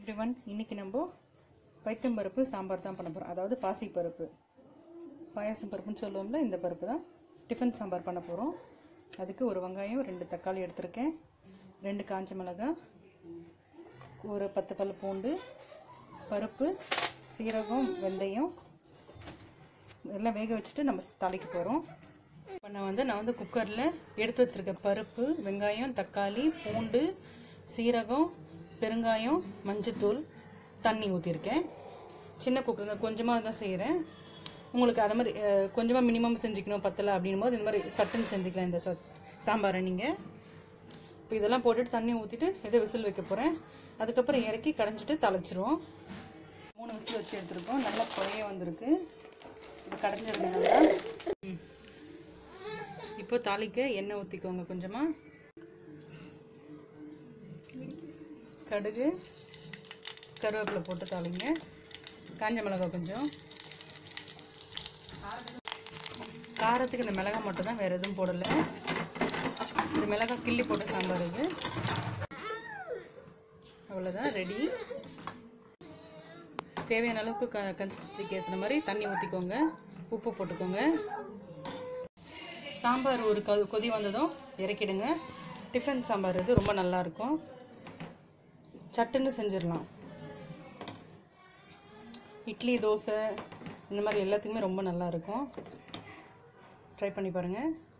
Everyone இன்னைக்கு நம்ம பைத்தம் பருப்பு சாம்பார் தான் பண்ண போகிறோம் அதாவது பாசி பருப்பு பாயாசம் பருப்புன்னு சொல்லுவோம்ல இந்த பருப்பு தான் டிஃபன் சாம்பார் பண்ண போகிறோம் அதுக்கு ஒரு வெங்காயம் ரெண்டு தக்காளி எடுத்திருக்கேன் ரெண்டு காஞ்ச மிளகாய் ஒரு பத்து பல் பூண்டு பருப்பு சீரகம் வெந்தயம் எல்லாம் வேக வச்சுட்டு நம்ம தாளிக்க போகிறோம் இப்போ நான் வந்து நான் வந்து குக்கரில் எடுத்து வச்சிருக்க பருப்பு வெங்காயம் தக்காளி பூண்டு சீரகம் பெருங்காயம் மஞ்சத்தூள் தண்ணி ஊற்றிருக்கேன் சின்ன குக்கர் தான் கொஞ்சமாக தான் செய்கிறேன் உங்களுக்கு அது மாதிரி அஹ், கொஞ்சமாக மினிமம் செஞ்சுக்கணும் பத்தலை அப்படின்னும் போது இந்த மாதிரி சட்டுன்னு செஞ்சுக்கலாம் இந்த ச சாம்பாரை நீங்கள் இப்போ இதெல்லாம் போட்டுட்டு தண்ணி ஊற்றிட்டு இதை விசில் வைக்க போகிறேன் அதுக்கப்புறம் இறக்கி கடைஞ்சிட்டு தலைச்சிருவோம் மூணு விசில் வச்சு எடுத்துருக்கோம் நல்லா குறைய வந்திருக்கு இது கடைஞ்சிருங்க நல்லா ம். இப்போ தாளிக்க எண்ணெய் ஊற்றிக்கோங்க கொஞ்சமாக கடுகு கருவேப்பிலை போட்டு தாளிங்க காஞ்ச மிளகாய் கொஞ்சம் காரத்துக்கு இந்த மிளகாய் மட்டும் தான் வேறு எதுவும் போடலை இந்த மிளகாய் கிள்ளி போட்ட சாம்பார் இது அவ்வளோதான் ரெடி தேவையான அளவுக்கு க கன்சிஸ்டன்சிக்கு ஏற்ற மாதிரி தண்ணி ஊற்றிக்கோங்க உப்பு போட்டுக்கோங்க சாம்பார் ஒரு கொ கொதி வந்ததும் இறக்கிடுங்க டிஃபன் சாம்பார் இது ரொம்ப நல்லாயிருக்கும் சட்டுன்னு செஞ்சிடலாம் இட்லி தோசை இந்த மாதிரி எல்லாத்துக்குமே ரொம்ப நல்லா இருக்கும் ட்ரை பண்ணி பாருங்கள்